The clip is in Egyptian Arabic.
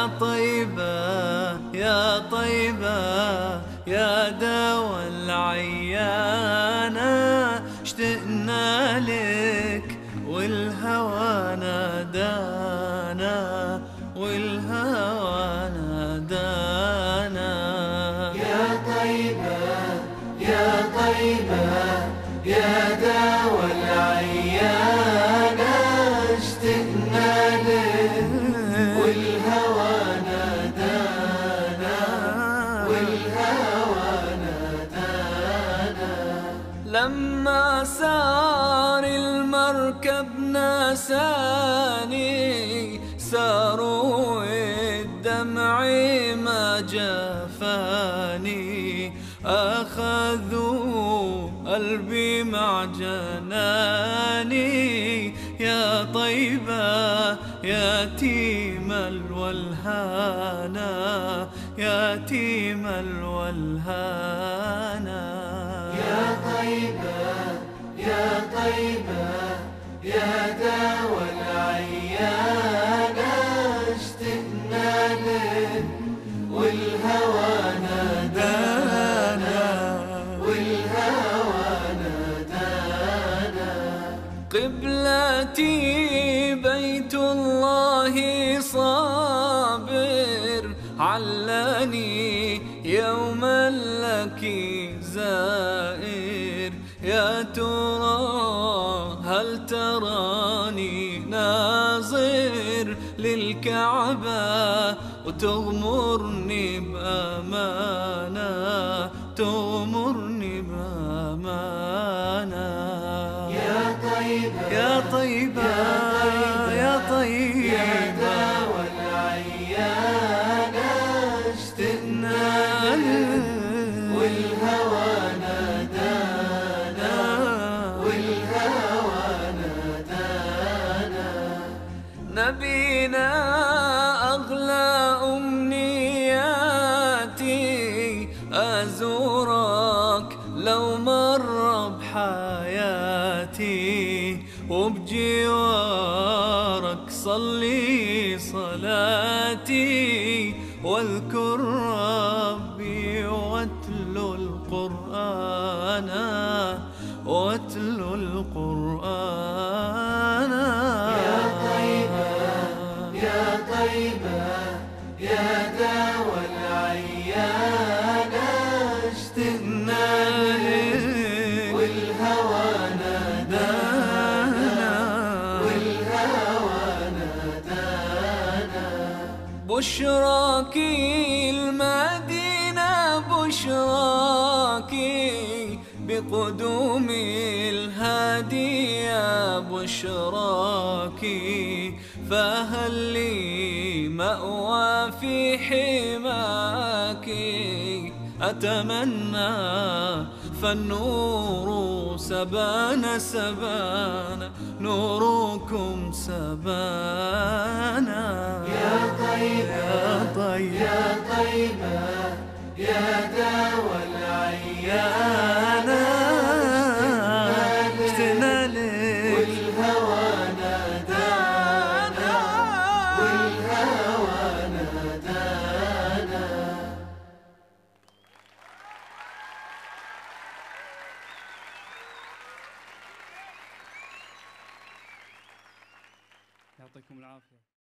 طيبة يا طيبة يا دوا العيانة اشتقنا لك والهوى نادانا والهوى نادانا يا طيبة يا طيبة يا دوا العيانة اشتقنا لك والهوى نادانا والهوى نادانا لما سار المركب ناساني ساروا الدمع ما جفاني أخذوا قلبي مع جناني يا طيبة يتيم الولهانا يتيم الولهانا يا طيبة يا طيبة يا دوا العيانة اشتقنا لك والهوى نادانا والهوى نادانا قبلتي بيت الله صابر علاني يوما لك زائر يا ترى هل تراني ناظر للكعبة وتغمرني بأمانة تغمرني بأمانة يا طيبة يا طيبة يا طيبة يا دوا العيانة اشتقنا لك والهوى نادانا والهوى نادانا نبينا أغلى أمنياتي أزورك لو مر بحياتي وبجوارك صلي صلاتي واذكر ربي واتلو القرآن واتلو القرآن يا طيبة يا طيبة يا دوا العيانة اشتقنا لك والهوى نادانا والهوى نادانا بشراكي المدينة بشراكي بقدوم الهادي يا بشراكي فهل لي مأوى في حماك أتمنى فالنور سبان سبان نوركم سبانا يا طيبة يا طيب يا طيبة يا دوا العيانة اشتقنا لك والهوى نادانا والهوى نادانا يعطيكم العافيه